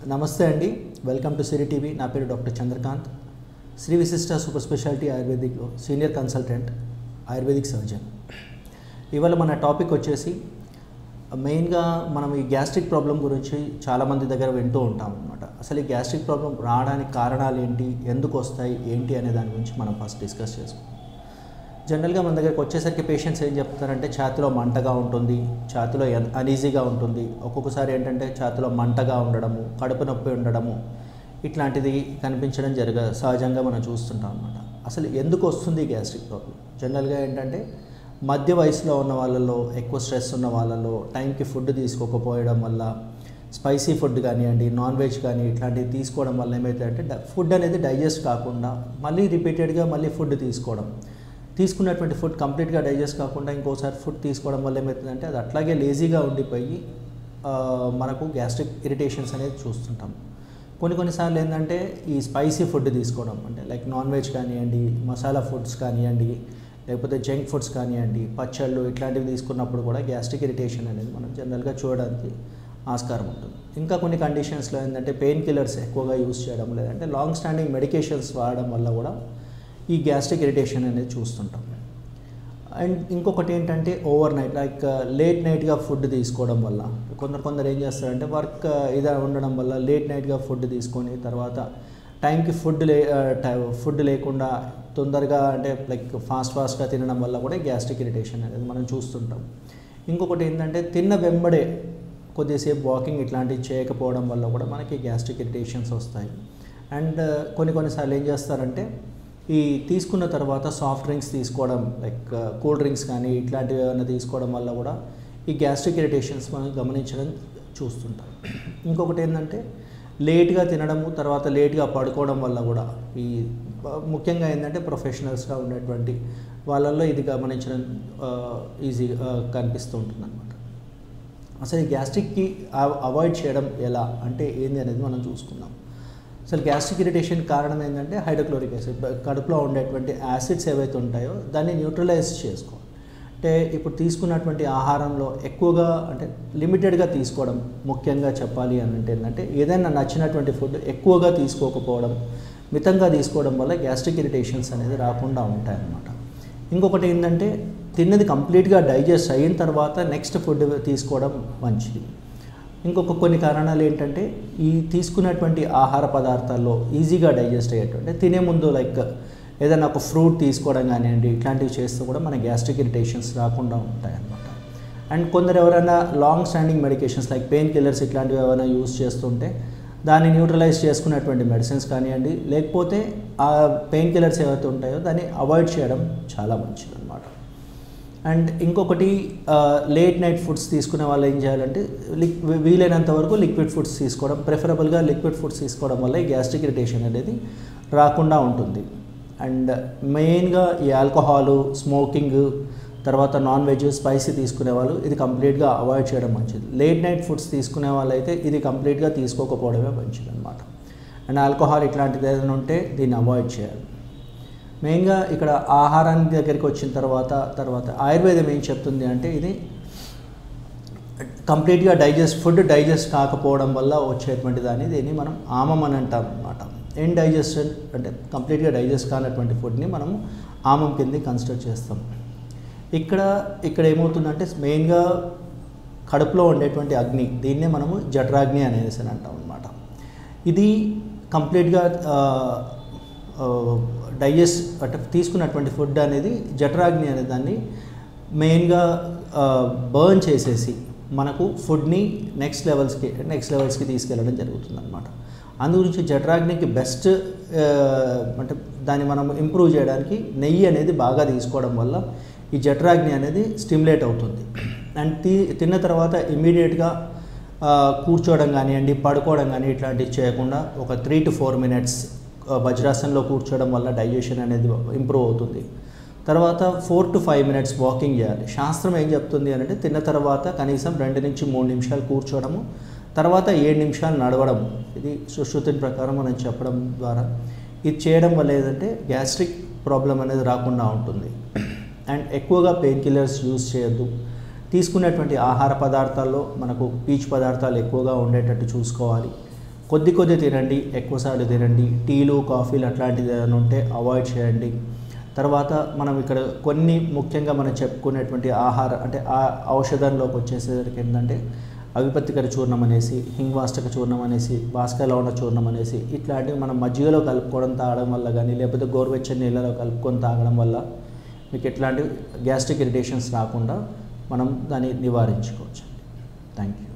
నమస్తే అండి welcome to Siri TV నా పేరు doctor Chandrakanth Sri Vishishta super speciality ayurvedic senior consultant ayurvedic surgeon ఇవాళ మన టాపిక్ వచ్చేసి మెయిన్గా మనం ఈ గ్యాస్ట్రిక్ ప్రాబ్లం గురించి చాలామంది దగ్గర వింటూ ఉంటాం అనమాట అసలు ఈ గ్యాస్ట్రిక్ ప్రాబ్లం రావడానికి కారణాలు ఏంటి ఎందుకు వస్తాయి ఏంటి అనే దాని గురించి మనం ఫస్ట్ డిస్కస్ చేసుకుందాం జనరల్గా మన దగ్గరకు వచ్చేసరికి పేషెంట్స్ ఏం చెప్తారంటే ఛాతిలో మంటగా ఉంటుంది ఛాతిలో అనీజీగా ఉంటుంది ఒక్కొక్కసారి ఏంటంటే ఛాతిలో మంటగా ఉండడము కడుపు నొప్పి ఉండడము ఇట్లాంటిది కనిపించడం జరగ సహజంగా మనం చూస్తుంటాం అనమాట అసలు ఎందుకు వస్తుంది గ్యాస్ట్రిక్ ప్రాబ్లం జనరల్గా ఏంటంటే మధ్య వయసులో ఉన్న వాళ్ళలో ఎక్కువ స్ట్రెస్ ఉన్న వాళ్ళలో టైంకి ఫుడ్ తీసుకోకపోవడం వల్ల స్పైసీ ఫుడ్ కానివ్వండి నాన్ వెజ్ కానీ ఇట్లాంటివి తీసుకోవడం వల్ల ఏమవుతుందంటే ఫుడ్ అనేది డైజెస్ట్ కాకుండా మళ్ళీ రిపీటెడ్గా మళ్ళీ ఫుడ్ తీసుకోవడం తీసుకున్నటువంటి ఫుడ్ కంప్లీట్గా డైజెస్ట్ కాకుండా ఇంకోసారి ఫుడ్ తీసుకోవడం వల్ల ఏమవుతుందంటే అది అట్లాగే లేజీగా ఉండిపోయి ఆ, మనకు గ్యాస్ట్రిక్ ఇరిటేషన్స్ అనేది చూస్తుంటాం కొన్ని కొన్నిసార్లు ఏంటంటే ఈ స్పైసీ ఫుడ్ తీసుకోవడం అంటే లైక్ నాన్ వెజ్ కానివ్వండి మసాలా ఫుడ్స్ కానివ్వండి లేకపోతే జంక్ ఫుడ్స్ కానివ్వండి పచ్చళ్ళు ఇట్లాంటివి తీసుకున్నప్పుడు కూడా గ్యాస్ట్రిక్ ఇరిటేషన్ అనేది మనం జనరల్గా చూడడానికి ఆస్కారం ఉంటుంది ఇంకా కొన్ని కండిషన్స్లో ఏంటంటే పెయిన్ కిల్లర్స్ ఎక్కువగా యూస్ చేయడం లేదంటే లాంగ్ స్టాండింగ్ మెడికేషన్స్ వాడడం వల్ల కూడా ఈ గ్యాస్ట్రిక్ ఇరిటేషన్ అనేది చూస్తుంటాం అండ్ ఇంకొకటి ఏంటంటే ఓవర్ నైట్ లైక్ లేట్ నైట్గా ఫుడ్ తీసుకోవడం వల్ల కొందరు కొందరు ఏం చేస్తారంటే వర్క్ ఇదా ఉండడం వల్ల లేట్ నైట్గా ఫుడ్ తీసుకొని తర్వాత టైంకి ఫుడ్ లే ఫుడ్ లేకుండా తొందరగా అంటే లైక్ ఫాస్ట్ ఫాస్ట్గా తినడం వల్ల కూడా గ్యాస్ట్రిక్ ఇరిటేషన్ అనేది మనం చూస్తుంటాం ఇంకొకటి ఏంటంటే తిన్న వెంబడే కొద్దిసేపు వాకింగ్ ఇట్లాంటివి చేయకపోవడం వల్ల కూడా మనకి గ్యాస్ట్రిక్ ఇరిటేషన్స్ వస్తాయి అండ్ కొన్ని కొన్నిసార్లు ఏం చేస్తారంటే ఈ తీసుకున్న తర్వాత సాఫ్ట్ డ్రింక్స్ తీసుకోవడం లైక్ కూల్ డ్రింక్స్ కానీ ఇట్లాంటివి ఏమైనా తీసుకోవడం వల్ల కూడా ఈ గ్యాస్ట్రిక్ ఇరిటేషన్స్ మనం గమనించడం చూస్తుంటాం ఇంకొకటి ఏంటంటే లేట్గా తినడము తర్వాత లేట్గా పడుకోవడం వల్ల కూడా ఈ ముఖ్యంగా ఏంటంటే ప్రొఫెషనల్స్గా ఉండేటువంటి వాళ్ళల్లో ఇది గమనించడం ఈజీగా కనిపిస్తూ ఉంటుంది అనమాట అసలు ఈ గ్యాస్ట్రిక్కి అవాయిడ్ చేయడం ఎలా అంటే ఏంది అనేది మనం చూసుకుందాం అసలు గ్యాస్ట్రిక్ ఇరిటేషన్ కారణం ఏంటంటే హైడ్రోక్లోరిక్ యాసిడ్ కడుపులో ఉండేటువంటి యాసిడ్స్ ఏవైతే ఉంటాయో దాన్ని న్యూట్రలైజ్ చేసుకోవాలి అంటే ఇప్పుడు తీసుకున్నటువంటి ఆహారంలో ఎక్కువగా అంటే లిమిటెడ్గా తీసుకోవడం ముఖ్యంగా చెప్పాలి అని అంటే ఏంటంటే ఏదైనా నచ్చినటువంటి ఫుడ్ ఎక్కువగా తీసుకోకపోవడం మితంగా తీసుకోవడం వల్ల గ్యాస్ట్రిక్ ఇరిటేషన్స్ అనేది రాకుండా ఉంటాయన్నమాట ఇంకొకటి ఏంటంటే తిన్నది కంప్లీట్గా డైజెస్ట్ అయిన తర్వాత నెక్స్ట్ ఫుడ్ తీసుకోవడం మంచిది ఇంకొక కొన్ని కారణాలు ఏంటంటే ఈ తీసుకున్నటువంటి ఆహార పదార్థాల్లో ఈజీగా డైజెస్ట్ అయ్యేటువంటి తినే ముందు లైక్ ఏదైనా ఒక ఫ్రూట్ తీసుకోవడం కానివ్వండి ఇట్లాంటివి చేస్తే కూడా మన గ్యాస్ట్రిక్ ఇరిటేషన్స్ రాకుండా ఉంటాయి అన్నమాట అండ్ కొందరు ఎవరైనా long standing medications like pain killers ఇట్లాంటివి ఏమైనా యూస్ చేస్తుంటే దాన్ని న్యూట్రలైజ్ చేసుకున్నటువంటి మెడిసిన్స్ కానివ్వండి లేకపోతే ఆ పెయిన్ కిల్లర్స్ ఏవైతే ఉంటాయో దాన్ని అవాయిడ్ చేయడం చాలా మంచిది అనమాట అండ్ ఇంకొకటి లేట్ నైట్ ఫుడ్స్ తీసుకునే వాళ్ళు ఏం చేయాలంటే లిక్ వీలైనంత వరకు లిక్విడ్ ఫుడ్స్ తీసుకోవడం ప్రిఫరబుల్గా లిక్విడ్ ఫుడ్స్ తీసుకోవడం వల్ల ఈ గ్యాస్ట్రిక్ ఇరిటేషన్ అనేది రాకుండా ఉంటుంది అండ్ మెయిన్గా ఈ ఆల్కహాలు స్మోకింగ్ తర్వాత నాన్ వెజ్ స్పైసీ తీసుకునే వాళ్ళు ఇది కంప్లీట్గా అవాయిడ్ చేయడం మంచిది లేట్ నైట్ ఫుడ్స్ తీసుకునే వాళ్ళైతే ఇది కంప్లీట్గా తీసుకోకపోవడమే మంచిది అనమాట అండ్ ఆల్కహాల్ ఇట్లాంటిది ఏదైనా ఉంటే దీన్ని అవాయిడ్ చేయాలి మెయిన్గా ఇక్కడ ఆహారానికి దగ్గరికి వచ్చిన తర్వాత తర్వాత ఆయుర్వేదం ఏం చెప్తుంది అంటే ఇది కంప్లీట్గా డైజెస్ట్ ఫుడ్ డైజెస్ట్ కాకపోవడం వల్ల వచ్చేటువంటి దాన్ని దీన్ని మనం ఆమం అని అంటాం అనమాట ఎన్ డైజెషన్ అంటే కంప్లీట్గా డైజెస్ట్ కానటువంటి ఫుడ్ని మనం ఆమం కింద కన్సిడర్ చేస్తాం ఇక్కడ ఇక్కడ ఏమవుతుందంటే మెయిన్గా కడుపులో ఉండేటువంటి అగ్ని దీన్నే మనము జఠరాగ్ని అనేసి అని అంటాం అనమాట ఇది కంప్లీట్గా డైజెస్ట్ అంటే తీసుకున్నటువంటి ఫుడ్ అనేది జఠరాగ్ని అనే దాన్ని మెయిన్గా బర్న్ చేసేసి మనకు ఫుడ్ని నెక్స్ట్ లెవెల్స్కి నెక్స్ట్ లెవెల్స్కి తీసుకెళ్ళడం జరుగుతుంది అనమాట అందుగురించి జఠరాగ్నికి బెస్ట్ అంటే దాన్ని మనం ఇంప్రూవ్ చేయడానికి నెయ్యి అనేది బాగా తీసుకోవడం వల్ల ఈ జఠరాగ్ని అనేది స్టిమ్యులేట్ అవుతుంది అండ్ తీ తిన్న తర్వాత ఇమీడియట్గా కూర్చోవడం కానివ్వండి పడుకోవడం కానీ ఇట్లాంటివి చేయకుండా ఒక త్రీ టు ఫోర్ మినిట్స్ వజ్రాసనంలో కూర్చోవడం వల్ల డైజెషన్ అనేది ఇంప్రూవ్ అవుతుంది తర్వాత four to five minutes walking చేయాలి శాస్త్రం ఏం చెప్తుంది అని అంటే తిన్న తర్వాత కనీసం రెండు నుంచి మూడు నిమిషాలు కూర్చోవడము తర్వాత ఏడు నిమిషాలు నడవడం ఇది సుశ్రుతి ప్రకారం మనం చెప్పడం ద్వారా ఇది చేయడం వల్ల ఏదంటే గ్యాస్ట్రిక్ ప్రాబ్లం అనేది రాకుండా ఉంటుంది అండ్ ఎక్కువగా పెయిన్ కిల్లర్స్ యూజ్ చేయొద్దు తీసుకునేటువంటి ఆహార పదార్థాల్లో మనకు పీచు పదార్థాలు ఎక్కువగా ఉండేటట్టు చూసుకోవాలి కొద్ది కొద్ది తినండి ఎక్కువసార్లు తినండి టీలు కాఫీలు అట్లాంటిది ఏదైనా ఉంటే అవాయిడ్ చేయండి తర్వాత మనం ఇక్కడ కొన్ని ముఖ్యంగా మనం చెప్పుకునేటువంటి ఆహార అంటే ఆ ఔషధంలోకి వచ్చేసరికి ఏంటంటే అవిపత్తికర చూర్ణం అనేసి హింగ్వాష్టక చూర్ణం అనేసి భాస్కర లవణ చూర్ణం అనేసి ఇట్లాంటివి మనం మజ్జిగలో కలుపుకోవడం తాగడం వల్ల కానీ లేకపోతే గోరువెచ్చని నీళ్ళలో కలుపుకొని తాగడం వల్ల మీకు ఎట్లాంటి గ్యాస్ట్రిక్ ఇరిటేషన్స్ రాకుండా మనం దాన్ని నివారించుకోవచ్చు థ్యాంక్ యూ